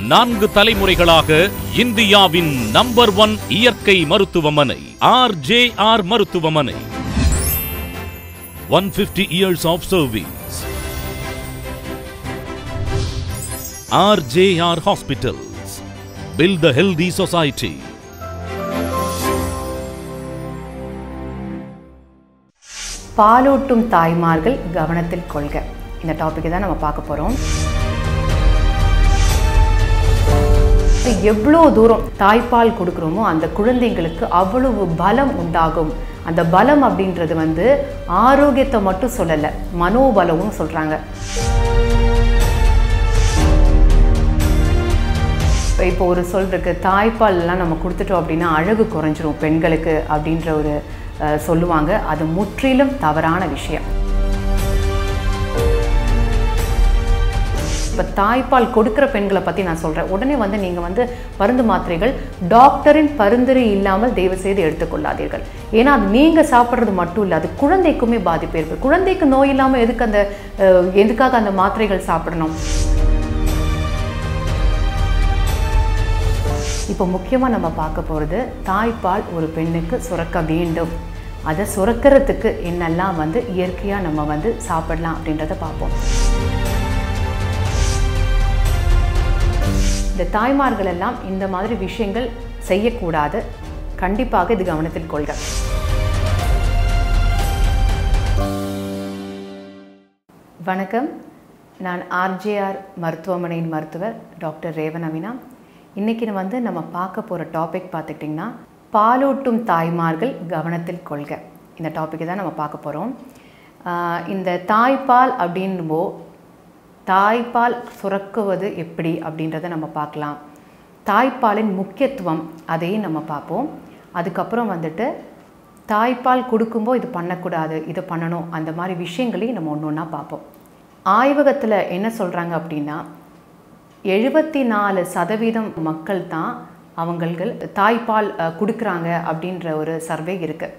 நான்கு தலைமுறைகளாக இந்தியாவின் நம்பர் ஒன் இயற்கை மருத்துவமனை ஆர் ஜே ஆர் மருத்துவமனை one fifty years of service R J R hospitals build the healthy society பாலூட்டும் தாய்மார்கள் கவனத்தில் கொள்க இந்த டாபிக் தான் நம்ம பார்க்க போகிறோம் எவ்வளோ தூரம் தாய்ப்பால் கொடுக்குறோமோ அந்த குழந்தைங்களுக்கு அவ்வளவு பலம் உண்டாகும் அந்த பலம் அப்படின்றது வந்து ஆரோக்கியத்தை மட்டும் சொல்லலை மனோபலமும் சொல்கிறாங்க இப்போ ஒரு சொல் இருக்கு தாய்ப்பால்லாம் நம்ம கொடுத்துட்டோம் அப்படின்னா அழகு குறைஞ்சிரும் பெண்களுக்கு அப்படின்ற ஒரு அஹ், சொல்லுவாங்க அது முற்றிலும் தவறான விஷயம் இப்போ தாய்ப்பால் கொடுக்குற பெண்களை பற்றி நான் சொல்கிறேன் உடனே வந்து நீங்கள் வந்து மருந்து மாத்திரைகள் டாக்டரின் பரிந்துரை இல்லாமல் தயவு செய்து எடுத்துக்கொள்ளாதீர்கள் ஏன்னா அது நீங்கள் சாப்பிட்றது மட்டும் இல்லை அது குழந்தைக்குமே பாதிப்பு ஏற்படும் குழந்தைக்கு நோய் இல்லாமல் எதுக்கு அந்த அஹ், எதுக்காக அந்த மாத்திரைகள் சாப்பிடணும் இப்போ முக்கியமாக நம்ம பார்க்க போகிறது தாய்ப்பால் ஒரு பெண்ணுக்கு சுரக்க வேண்டும் அதை சுரக்கிறதுக்கு என்னெல்லாம் வந்து இயற்கையாக நம்ம வந்து சாப்பிடலாம் அப்படின்றத பார்ப்போம் இந்த தாய்மார்கள் எல்லாம் இந்த மாதிரி விஷயங்கள் செய்யக்கூடாது கண்டிப்பாக இது கவனத்தில் கொள்க வணக்கம் நான் ஆர்ஜேஆர் மருத்துவமனையின் மருத்துவர் டாக்டர் ரேவனவினா இன்றைக்கி வந்து நம்ம பார்க்க போகிற டாபிக் பார்த்துக்கிட்டிங்கன்னா பாலூட்டும் தாய்மார்கள் கவனத்தில் கொள்க இந்த டாப்பிக்கை தான் நம்ம பார்க்க போகிறோம் இந்த தாய்ப்பால் அப்படின்போ தாய்ப்பால் சுரக்குவது எப்படி அப்படின்றத நம்ம பார்க்கலாம் தாய்ப்பாலின் முக்கியத்துவம் அதையும் நம்ம பார்ப்போம் அதுக்கப்புறம் வந்துட்டு தாய்ப்பால் கொடுக்கும்போது இது பண்ணக்கூடாது இது பண்ணணும் அந்த மாதிரி விஷயங்களையும் நம்ம ஒன்று ஒன்றா பார்ப்போம் ஆய்வகத்தில் என்ன சொல்கிறாங்க அப்படின்னா எழுபத்தி நாலு சதவீதம் மக்கள் தான் அவங்கள் தாய்ப்பால் அஹ், கொடுக்குறாங்க அப்படின்ற ஒரு சர்வே இருக்குது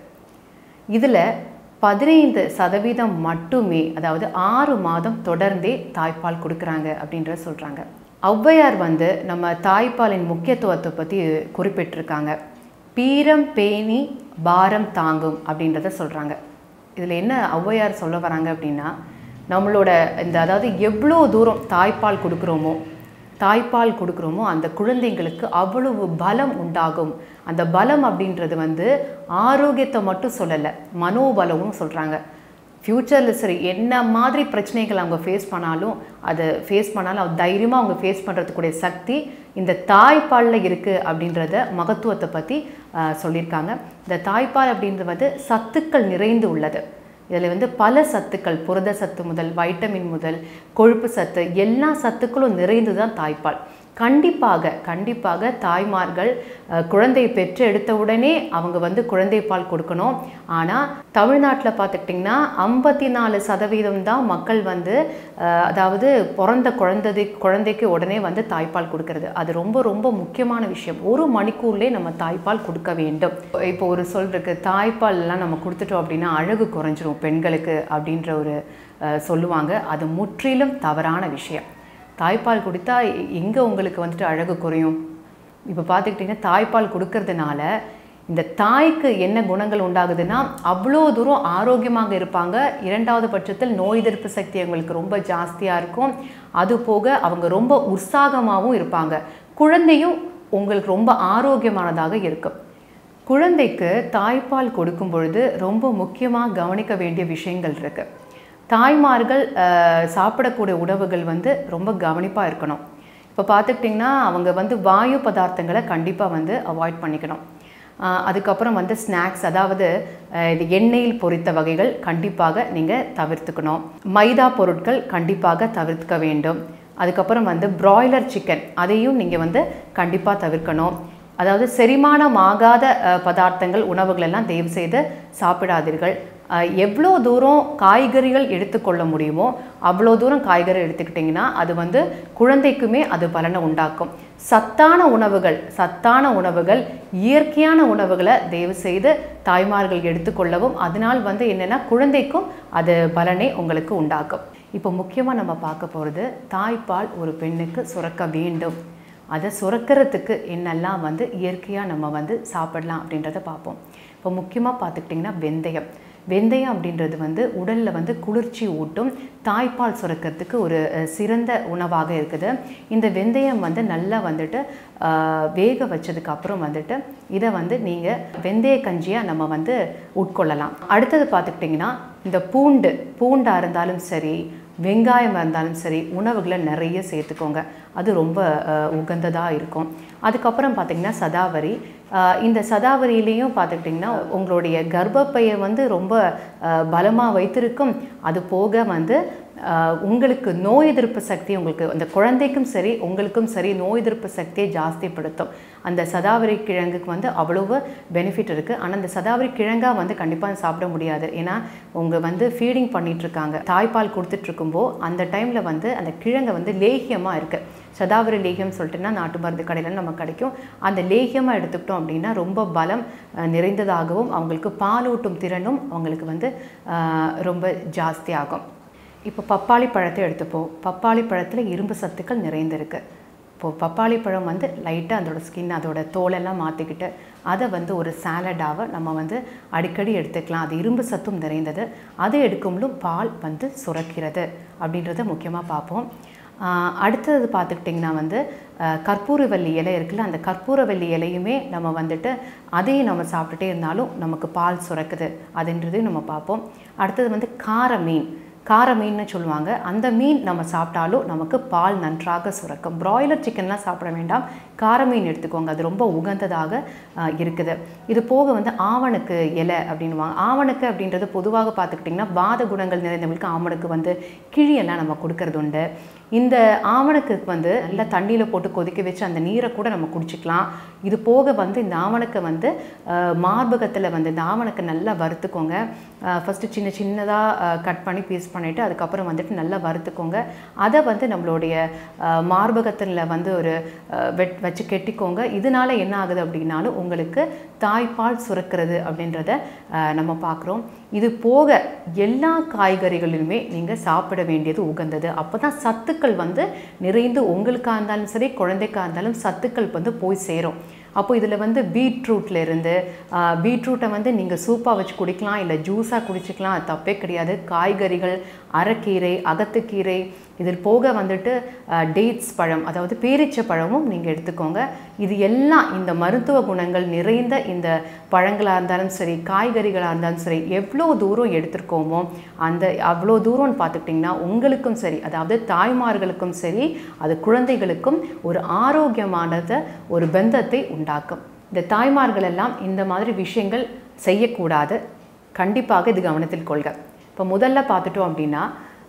இதில் பதினைந்து சதவீதம் மட்டுமே அதாவது ஆறு மாதம் தொடர்ந்தே தாய்ப்பால் கொடுக்குறாங்க அப்படின்றத சொல்கிறாங்க ஔவையார் வந்து நம்ம தாய்ப்பாலின் முக்கியத்துவத்தை பற்றி குறிப்பிட்டிருக்காங்க பீரம் பேணி பாரம் தாங்கும் அப்படின்றத சொல்கிறாங்க இதில் என்ன ஔவையார் சொல்ல வராங்க அப்படின்னா நம்மளோட இந்த அதாவது எவ்வளோ தூரம் தாய்ப்பால் கொடுக்குறோமோ தாய்ப்பால் கொடுக்குறோமோ அந்த குழந்தைங்களுக்கு அவ்வளவு பலம் உண்டாகும் அந்த பலம் அப்படின்றது வந்து ஆரோக்கியத்தை மட்டும் சொல்லலை மனோபலமும் சொல்கிறாங்க ஃப்யூச்சரில் சரி என்ன மாதிரி பிரச்சனைகள் அவங்க ஃபேஸ் பண்ணாலும் அதை ஃபேஸ் பண்ணாலும் அவங்க தைரியமாக அவங்க ஃபேஸ் பண்ணுறதுக்குடைய சக்தி இந்த தாய்ப்பாலில் இருக்குது அப்படின்றத மகத்துவத்தை பற்றி சொல்லியிருக்காங்க இந்த தாய்ப்பால் அப்படின்றது வந்து சத்துக்கள் நிறைந்து உள்ளது இதில் வந்து பல சத்துக்கள் புரத சத்து முதல் வைட்டமின் முதல் கொழுப்பு சத்து எல்லா சத்துக்களும் நிறைந்து தான் தாய்ப்பால் கண்டிப்பாக கண்டிப்பாக தாய்மார்கள் அஹ், குழந்தை பெற்று எடுத்த உடனே அவங்க வந்து குழந்தை பால் கொடுக்கணும் ஆனால் தமிழ்நாட்டில் பார்த்துக்கிட்டிங்கன்னா ஐம்பத்தி நாலு சதவீதம் தான் மக்கள் வந்து அஹ், அதாவது பிறந்த குழந்தை குழந்தைக்கு உடனே வந்து தாய்ப்பால் கொடுக்கறது அது ரொம்ப ரொம்ப முக்கியமான விஷயம் ஒரு மணிக்கூர்லேயே நம்ம தாய்ப்பால் கொடுக்க வேண்டும் இப்போ ஒரு சொல் இருக்கு தாய்ப்பால்லாம் நம்ம கொடுத்துட்டோம் அப்படின்னா அழகு குறைஞ்சிரும் பெண்களுக்கு அப்படின்ற ஒரு அஹ், சொல்லுவாங்க அது முற்றிலும் தவறான விஷயம் தாய்ப்பால் கொடுத்தா எங்கே உங்களுக்கு வந்துட்டு அழகு குறையும் இப்போ பார்த்துக்கிட்டிங்கன்னா தாய்ப்பால் கொடுக்கறதுனால இந்த தாய்க்கு என்ன குணங்கள் உண்டாகுதுன்னா அவ்வளோ தூரம் ஆரோக்கியமாக இருப்பாங்க இரண்டாவது பட்சத்தில் நோய் எதிர்ப்பு சக்தி அவங்களுக்கு ரொம்ப ஜாஸ்தியாக இருக்கும் அது போக அவங்க ரொம்ப உற்சாகமாகவும் இருப்பாங்க குழந்தையும் உங்களுக்கு ரொம்ப ஆரோக்கியமானதாக இருக்கும் குழந்தைக்கு தாய்ப்பால் கொடுக்கும் பொழுது ரொம்ப முக்கியமாக கவனிக்க வேண்டிய விஷயங்கள் இருக்குது தாய்மார்கள் அஹ், சாப்பிடக்கூடிய உணவுகள் வந்து ரொம்ப கவனிப்பாக இருக்கணும் இப்போ பார்த்துக்கிட்டிங்கன்னா அவங்க வந்து வாயு பதார்த்தங்களை கண்டிப்பாக வந்து அவாய்ட் பண்ணிக்கணும் அஹ், அதுக்கப்புறம் வந்து ஸ்நாக்ஸ் அதாவது அஹ், இது எண்ணெயில் பொரித்த வகைகள் கண்டிப்பாக நீங்கள் தவிர்த்துக்கணும் மைதா பொருட்கள் கண்டிப்பாக தவிர்க்க வேண்டும் அதுக்கப்புறம் வந்து பிராய்லர் சிக்கன் அதையும் நீங்கள் வந்து கண்டிப்பாக தவிர்க்கணும் அதாவது செரிமானம் ஆகாத அஹ், பதார்த்தங்கள் உணவுகள் எல்லாம் தயவு செய்து சாப்பிடாதீர்கள் அஹ், எவ்வளோ தூரம் காய்கறிகள் எடுத்துக்கொள்ள முடியுமோ அவ்வளோ தூரம் காய்கறி எடுத்துக்கிட்டிங்கன்னா அது வந்து குழந்தைக்குமே அது பலனை உண்டாக்கும் சத்தான உணவுகள் சத்தான உணவுகள் இயற்கையான உணவுகளை தயவு செய்து தாய்மார்கள் எடுத்துக்கொள்ளவும் அதனால் வந்து என்னென்னா குழந்தைக்கும் அது பலனை உங்களுக்கு உண்டாக்கும் இப்போ முக்கியமாக நம்ம பார்க்க போகிறது தாய்ப்பால் ஒரு பெண்ணுக்கு சுரக்க வேண்டும் அதை சுரக்கிறதுக்கு என்னெல்லாம் வந்து இயற்கையாக நம்ம வந்து சாப்பிடலாம் அப்படின்றத பார்ப்போம் இப்போ முக்கியமாக பார்த்துக்கிட்டிங்கன்னா வெந்தயம் வெந்தயம் அப்படின்றது வந்து உடலில் வந்து குளிர்ச்சி ஊட்டும் தாய்ப்பால் சுரக்கிறதுக்கு ஒரு அஹ், சிறந்த உணவாக இருக்குது இந்த வெந்தயம் வந்து நல்லா வந்துட்டு ஆஹ், வேக வச்சதுக்கு அப்புறம் வந்துட்டு இதை வந்து நீங்கள் வெந்தய கஞ்சியாக நம்ம வந்து உட்கொள்ளலாம் அடுத்தது பார்த்துக்கிட்டிங்கன்னா இந்த பூண்டு பூண்டாக இருந்தாலும் சரி வெங்காயம் இருந்தாலும் சரி உணவுகளை நிறைய சேர்த்துக்கோங்க அது ரொம்ப உகந்ததாக இருக்கும் அதுக்கப்புறம் பார்த்திங்கன்னா சதாவரி ஆஹ் இந்த சதாவரியிலையும் பார்த்துக்கிட்டிங்கன்னா உங்களுடைய கர்ப்பப்பையை வந்து ரொம்ப பலமாக வைத்திருக்கும் அது போக வந்து ஆஹ் உங்களுக்கு நோய் எதிர்ப்பு சக்தி உங்களுக்கு அந்த குழந்தைக்கும் சரி உங்களுக்கும் சரி நோய் எதிர்ப்பு சக்தியை ஜாஸ்திப்படுத்தும் அந்த சதாவரி கிழங்குக்கு வந்து அவ்வளவு பெனிஃபிட் இருக்குது ஆனால் அந்த சதாவரி கிழங்காக வந்து கண்டிப்பாக சாப்பிட முடியாது ஏன்னா உங்கள் வந்து ஃபீடிங் பண்ணிகிட்ருக்காங்க தாய்ப்பால் கொடுத்துட்ருக்கும்போ அந்த டைமில் வந்து அந்த கிழங்கை வந்து லேகியமாக இருக்குது சதாவரி லேகியம் சொல்லிட்டுன்னா நாட்டு மருந்து கடையில் நமக்கு கிடைக்கும் அந்த லேகியமாக எடுத்துக்கிட்டோம் அப்படின்னா ரொம்ப பலம் அஹ், நிறைந்ததாகவும் அவங்களுக்கு பாலூட்டும் திறனும் அவங்களுக்கு வந்து அஹ், ரொம்ப ஜாஸ்தியாகும் இப்போ பப்பாளி பழத்தை எடுத்துப்போம் பப்பாளி பழத்தில் இரும்பு சத்துக்கள் நிறைந்திருக்கு இப்போது பப்பாளி பழம் வந்து லைட்டாக அதோட ஸ்கின் அதோட தோலெல்லாம் மாற்றிக்கிட்டு அதை வந்து ஒரு சாலடாக நம்ம வந்து அடிக்கடி எடுத்துக்கலாம் அது இரும்பு சத்தும் நிறைந்தது அதை எடுக்கும்போதும் பால் வந்து சுரக்கிறது அப்படின்றத முக்கியமாக பார்ப்போம் ஆஹ் அடுத்தது பார்த்துக்கிட்டிங்கன்னா வந்து ஆஹ் கற்பூரவல்லி இலை இருக்குல்ல அந்த கற்பூரவல்லி இலையுமே நம்ம வந்துட்டு அதையும் நம்ம சாப்பிட்டுட்டே இருந்தாலும் நமக்கு பால் சுரக்குது அதுன்றதையும் நம்ம பார்ப்போம் அடுத்தது வந்து கார மீன் கார மீன்னு சொல்லுவாங்க அந்த மீன் நம்ம சாப்பிட்டாலும் நமக்கு பால் நன்றாக சுரக்கும் பிராய்லர் சிக்கன்லாம் சாப்பிட வேண்டாம் கார மீன் எடுத்துக்கோங்க அது ரொம்ப உகந்ததாக ஆஹ், இருக்குது இது போக வந்து ஆவணுக்கு இலை அப்படின்வாங்க ஆவணுக்கு அப்படின்றது பொதுவாக பார்த்துக்கிட்டிங்கன்னா வாத குணங்கள் நிறைந்தவங்களுக்கு ஆவணுக்கு வந்து கிழியெல்லாம் நம்ம கொடுக்கறது உண்டு இந்த ஆவணுக்கு வந்து நல்லா தண்ணியில் போட்டு கொதிக்க வச்சு அந்த நீரை கூட நம்ம குடிச்சிக்கலாம் இது போக வந்து இந்த ஆவணுக்கை வந்து ஆஹ், மார்பகத்தில் வந்து இந்த ஆவணுக்கை நல்லா வறுத்துக்கோங்க ஃபஸ்ட்டு சின்ன சின்னதாக கட் பண்ணி பீஸ் பண்ணிவிட்டு அதுக்கப்புறம் வந்துட்டு நல்லா வறுத்துக்கோங்க அதை வந்து நம்மளுடைய மார்பகத்தில் வந்து ஒரு ஆஹ், வெட் வச்சு கெட்டிக்கோங்க இதனால என்ன ஆகுது அப்படின்னாலும் உங்களுக்கு தாய்ப்பால் சுரக்கிறது அப்படின்றத ஆஹ், நம்ம பார்க்குறோம் இது போக எல்லா காய்கறிகளிலுமே நீங்கள் சாப்பிட வேண்டியது உகந்தது அப்போ தான் சத்துக்கள் வந்து நிறைந்து உங்களுக்காக இருந்தாலும் சரி குழந்தைக்காக இருந்தாலும் சத்துக்கள் வந்து போய் சேரும் அப்போ இதில் வந்து பீட்ரூட்ல இருந்து ஆஹ், பீட்ரூட்டை வந்து நீங்கள் சூப்பாக வச்சு குடிக்கலாம் இல்லை ஜூஸாக குடிச்சிக்கலாம் அது தப்பே கிடையாது காய்கறிகள் அரைக்கீரை அகத்துக்கீரை இதில் போக வந்துட்டு டேட்ஸ் பழம் அதாவது பேரிச்சை பழமும் நீங்கள் எடுத்துக்கோங்க இது எல்லாம் இந்த மருத்துவ குணங்கள் நிறைந்த இந்த பழங்களாக இருந்தாலும் சரி காய்கறிகளாக இருந்தாலும் சரி எவ்வளோ தூரம் எடுத்திருக்கோமோ அந்த அவ்வளோ தூரம்னு பார்த்துக்கிட்டிங்கன்னா உங்களுக்கும் சரி அதாவது தாய்மார்களுக்கும் சரி அது குழந்தைகளுக்கும் ஒரு ஆரோக்கியமானத ஒரு பந்தத்தை உண்டாக்கும் இந்த தாய்மார்கள் எல்லாம் இந்த மாதிரி விஷயங்கள் செய்யக்கூடாது கண்டிப்பாக இது கவனத்தில் கொள்க இப்போ முதல்ல பார்த்துட்டோம் அப்படின்னா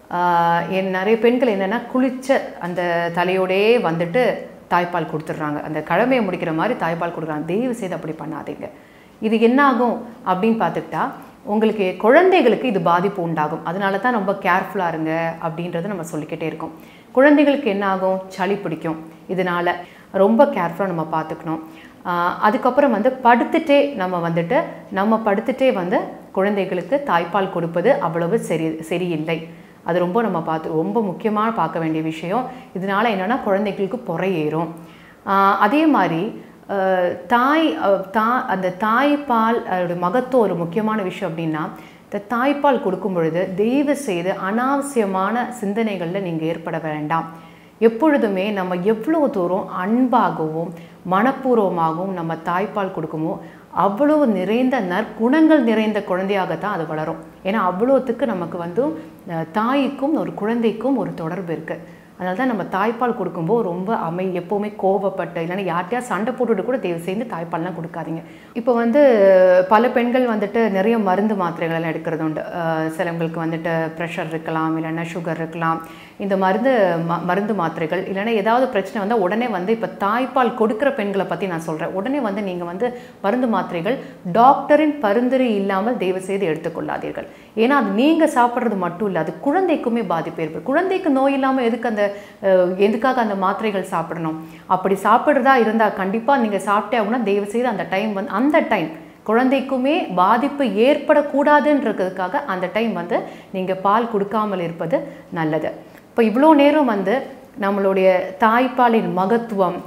ஆஹ் என் நிறைய பெண்கள் என்னென்னா குளிச்ச அந்த தலையோடையே வந்துட்டு தாய்ப்பால் கொடுத்துட்றாங்க அந்த கடமையை முடிக்கிற மாதிரி தாய்ப்பால் கொடுக்குறாங்க தயவு செய்து அப்படி பண்ணாதீங்க இது என்ன ஆகும் அப்படின்னு பார்த்துக்கிட்டா உங்களுக்கு குழந்தைகளுக்கு இது பாதிப்பு உண்டாகும் அதனால தான் ரொம்ப கேர்ஃபுல்லாக இருங்க அப்படின்றத நம்ம சொல்லிக்கிட்டே இருக்கோம் குழந்தைகளுக்கு என்ன ஆகும் சளி பிடிக்கும் இதனால் ரொம்ப கேர்ஃபுல்லாக நம்ம பார்த்துக்கணும் ஆஹ் அதுக்கப்புறம் வந்து படுத்துட்டே நம்ம வந்துட்டு நம்ம படுத்துட்டே வந்து குழந்தைகளுக்கு தாய்ப்பால் கொடுப்பது அவ்வளவு சரி சரியில்லை அது ரொம்ப நம்ம பார்த்து ரொம்ப முக்கியமாக பார்க்க வேண்டிய விஷயம் இதனால் என்னென்னா குழந்தைகளுக்கு பொறை ஏறும் ஆஹ் அதே மாதிரி ஆஹ் தாய் ஆஹ் தா அந்த தாய்ப்பால் அதோட மகத்துவம் ஒரு முக்கியமான விஷயம் அப்படின்னா இந்த தாய்ப்பால் கொடுக்கும் பொழுது தயவு செய்து அனாவசியமான சிந்தனைகளில் நீங்கள் ஏற்பட வேண்டாம் எப்பொழுதுமே நம்ம எவ்வளோ தூரம் அன்பாகவும் மனப்பூர்வமாகவும் நம்ம தாய்ப்பால் கொடுக்குமோ அவ்வளோ நிறைந்த நற்குணங்கள் நிறைந்த குழந்தையாகத்தான் அது வளரும் ஏன்னா அவ்வளோத்துக்கு நமக்கு வந்து அஹ், தாய்க்கும் ஒரு குழந்தைக்கும் ஒரு தொடர்பு இருக்குது அதனால தான் நம்ம தாய்ப்பால் கொடுக்கும்போது ரொம்ப அமை எப்போவுமே கோபப்பட்டு இல்லைன்னா யார்கிட்டயா சண்டை போட்டுட்டு கூட தயவு செய்து தாய்ப்பால்லாம் கொடுக்காதீங்க இப்போ வந்து பல பெண்கள் வந்துட்டு நிறைய மருந்து மாத்திரைகள் எல்லாம் எடுக்கிறது உண்டு அஹ் சிலவங்களுக்கு வந்துட்டு ப்ரெஷர் இருக்கலாம் இல்லைன்னா சுகர் இருக்கலாம் இந்த மருந்து ம மருந்து மாத்திரைகள் இல்லைன்னா ஏதாவது பிரச்சனை வந்தால் உடனே வந்து இப்போ தாய்ப்பால் கொடுக்குற பெண்களை பற்றி நான் சொல்கிறேன் உடனே வந்து நீங்கள் வந்து மருந்து மாத்திரைகள் டாக்டரின் பரிந்துரை இல்லாமல் தயவு செய்து எடுத்துக்கொள்ளாதீர்கள் ஏன்னா அது நீங்கள் சாப்பிட்றது மட்டும் இல்லை அது குழந்தைக்குமே பாதிப்பு ஏற்படும் குழந்தைக்கு நோய் இல்லாமல் எதுக்கு அந்த அஹ், எதுக்காக அந்த மாத்திரைகள் சாப்பிடணும் அப்படி சாப்பிட்றதா இருந்தால் கண்டிப்பாக நீங்கள் சாப்பிட்டே ஆகுனா தயவு செய்து அந்த டைம் வந்து அந்த டைம் குழந்தைக்குமே பாதிப்பு ஏற்படக்கூடாதுன்றதுக்காக அந்த டைம் வந்து நீங்கள் பால் கொடுக்காமல் இருப்பது நல்லது இப்போ இவ்வளோ நேரம் வந்து நம்மளுடைய தாய்ப்பாலின் மகத்துவம்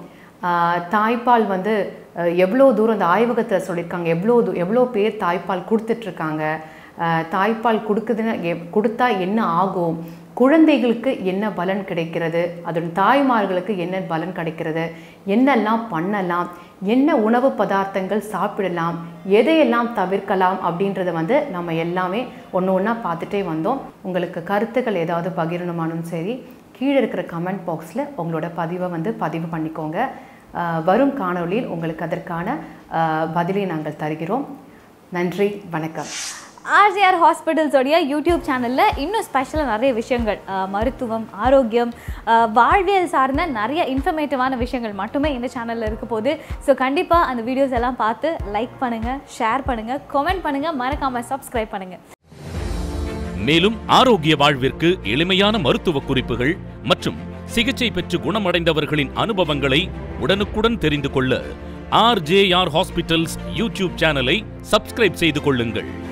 ஆஹ் தாய்ப்பால் வந்து அஹ், எவ்வளோ தூரம் இந்த ஆய்வகத்தில் சொல்லியிருக்காங்க எவ்வளோ தூ எவ்வளோ பேர் தாய்ப்பால் கொடுத்துட்ருக்காங்க தாய்ப்பால் கொடுக்குதுன்னு எ- கொடுத்தா என்ன ஆகும் குழந்தைகளுக்கு என்ன பலன் கிடைக்கிறது அதன் தாய்மார்களுக்கு என்ன பலன் கிடைக்கிறது என்னெல்லாம் பண்ணலாம் என்ன உணவு பதார்த்தங்கள் சாப்பிடலாம் எதையெல்லாம் தவிர்க்கலாம் அப்படின்றத வந்து நம்ம எல்லாமே ஒன்று ஒன்றா பார்த்துட்டே வந்தோம் உங்களுக்கு கருத்துக்கள் ஏதாவது பகிரணுமானும் சரி கீழே இருக்கிற கமெண்ட் பாக்ஸில் உங்களோட பதிவை வந்து பதிவு பண்ணிக்கோங்க அஹ், வரும் காணொளியில் உங்களுக்கு அதற்கான அஹ், பதிலை நாங்கள் தருகிறோம் நன்றி வணக்கம் ஆர்ஜிஆர் ஹாஸ்பிட்டல்ஸோடைய யூடியூப் சேனலில் இன்னும் ஸ்பெஷலாக நிறைய விஷயங்கள் அஹ், மருத்துவம் ஆரோக்கியம் அஹ், வாழ்வியல் சார்ந்த நிறைய இன்ஃபர்மேட்டிவான விஷயங்கள் மட்டுமே இந்த சேனலில் இருக்க போகுது ஸோ கண்டிப்பாக அந்த வீடியோஸ் எல்லாம் பார்த்து லைக் பண்ணுங்கள் ஷேர் பண்ணுங்கள் கமெண்ட் பண்ணுங்கள் மறக்காமல் சப்ஸ்கிரைப் பண்ணுங்கள் மேலும் ஆரோக்கிய வாழ்விற்கு எளிமையான மருத்துவ குறிப்புகள் மற்றும் சிகிச்சை பெற்று குணமடைந்தவர்களின் அனுபவங்களை உடனுக்குடன் தெரிந்து கொள்ள ஆர்ஜேஆர் ஹாஸ்பிட்டல்ஸ் யூடியூப் சேனலை சப்ஸ்கிரைப் செய்து கொள்ளுங்கள்